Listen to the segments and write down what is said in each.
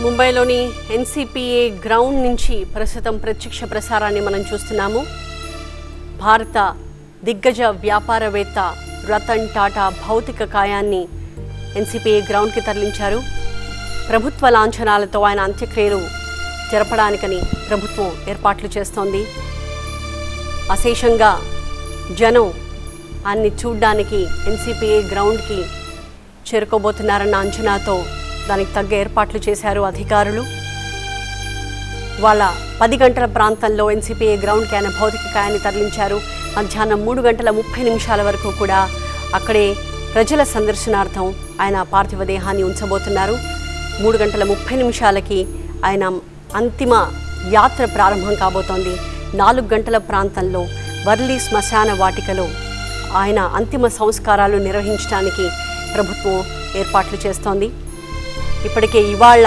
ముంబైలోని NCPA ground నుంచి ప్రస్తుతం ప్రత్యక్ష ప్రసారాన్ని మనం చూస్తున్నాము భారత దిగ్గజ వ్యాపారవేత్త రతన్ టాటా భౌతిక కాయాన్ని ఎన్సిపిఏ గ్రౌండ్కి తరలించారు ప్రభుత్వ లాంఛనాలతో ఆయన అంత్యక్రియలు జరపడానికని ప్రభుత్వం ఏర్పాట్లు చేస్తోంది అశేషంగా జనం ఆయన్ని చూడ్డానికి ఎన్సిపిఏ గ్రౌండ్కి చేరుకోబోతున్నారన్న అంచనాతో దానికి తగ్గ ఏర్పాట్లు చేశారు అధికారులు వాళ్ళ పది గంటల ప్రాంతంలో ఎన్సిపిఏ గ్రౌండ్కి ఆయన భౌతిక కాయాన్ని తరలించారు మధ్యాహ్నం మూడు గంటల ముప్పై నిమిషాల వరకు కూడా అక్కడే ప్రజల సందర్శనార్థం ఆయన పార్థివ దేహాన్ని ఉంచబోతున్నారు మూడు గంటల ముప్పై నిమిషాలకి ఆయన అంతిమ యాత్ర ప్రారంభం కాబోతోంది నాలుగు గంటల ప్రాంతంలో వర్లీ శ్మశాన వాటికలో ఆయన అంతిమ సంస్కారాలు నిర్వహించడానికి ప్రభుత్వం ఏర్పాట్లు చేస్తోంది ఇప్పటికే ఇవాళ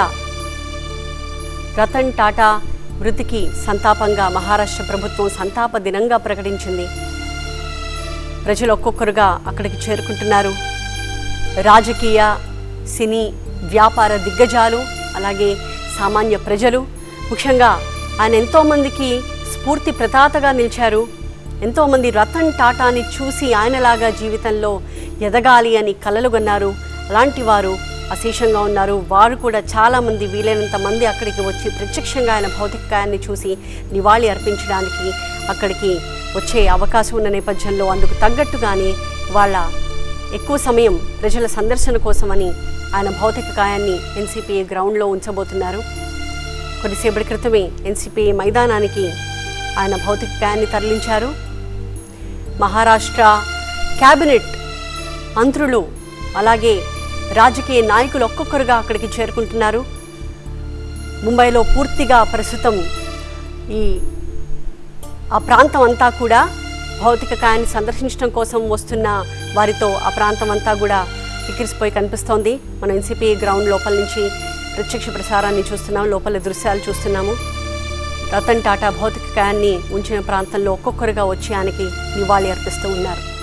రతన్ టాటా మృతికి సంతాపంగా మహారాష్ట్ర ప్రభుత్వం సంతాప దినంగా ప్రకటించింది ప్రజలు ఒక్కొక్కరుగా అక్కడికి చేరుకుంటున్నారు రాజకీయ సినీ వ్యాపార దిగ్గజాలు అలాగే సామాన్య ప్రజలు ముఖ్యంగా ఆయన ఎంతోమందికి స్ఫూర్తి ప్రతాతగా నిలిచారు ఎంతోమంది రతన్ టాటాని చూసి ఆయనలాగా జీవితంలో ఎదగాలి అని కలలుగన్నారు అలాంటి వారు అశేషంగా ఉన్నారు వారు కూడా చాలామంది వీలైనంత మంది అక్కడికి వచ్చి ప్రత్యక్షంగా ఆయన భౌతిక కాయాన్ని చూసి నివాళి అర్పించడానికి అక్కడికి వచ్చే అవకాశం ఉన్న నేపథ్యంలో అందుకు తగ్గట్టుగానే వాళ్ళ ఎక్కువ సమయం ప్రజల సందర్శన కోసమని ఆయన భౌతిక కాయాన్ని ఎన్సిపిఏ గ్రౌండ్లో ఉంచబోతున్నారు కొద్దిసేపటి క్రితమే ఎన్సిపిఏ మైదానానికి ఆయన భౌతిక కాయాన్ని తరలించారు మహారాష్ట్ర క్యాబినెట్ మంత్రులు అలాగే రాజకీయ నాయకులు ఒక్కొక్కరుగా అక్కడికి చేరుకుంటున్నారు ముంబైలో పూర్తిగా ప్రస్తుతం ఈ ఆ ప్రాంతం అంతా కూడా భౌతిక కాయాన్ని సందర్శించడం కోసం వస్తున్న వారితో ఆ ప్రాంతం అంతా కూడా ఎక్కిరిసిపోయి కనిపిస్తోంది మనం ఎన్సిపి గ్రౌండ్ లోపల నుంచి ప్రత్యక్ష ప్రసారాన్ని చూస్తున్నాం లోపల దృశ్యాలు చూస్తున్నాము రతన్ టాటా భౌతిక కాయాన్ని ఉంచిన ప్రాంతంలో ఒక్కొక్కరుగా వచ్చి ఆయనకి నివాళి అర్పిస్తూ ఉన్నారు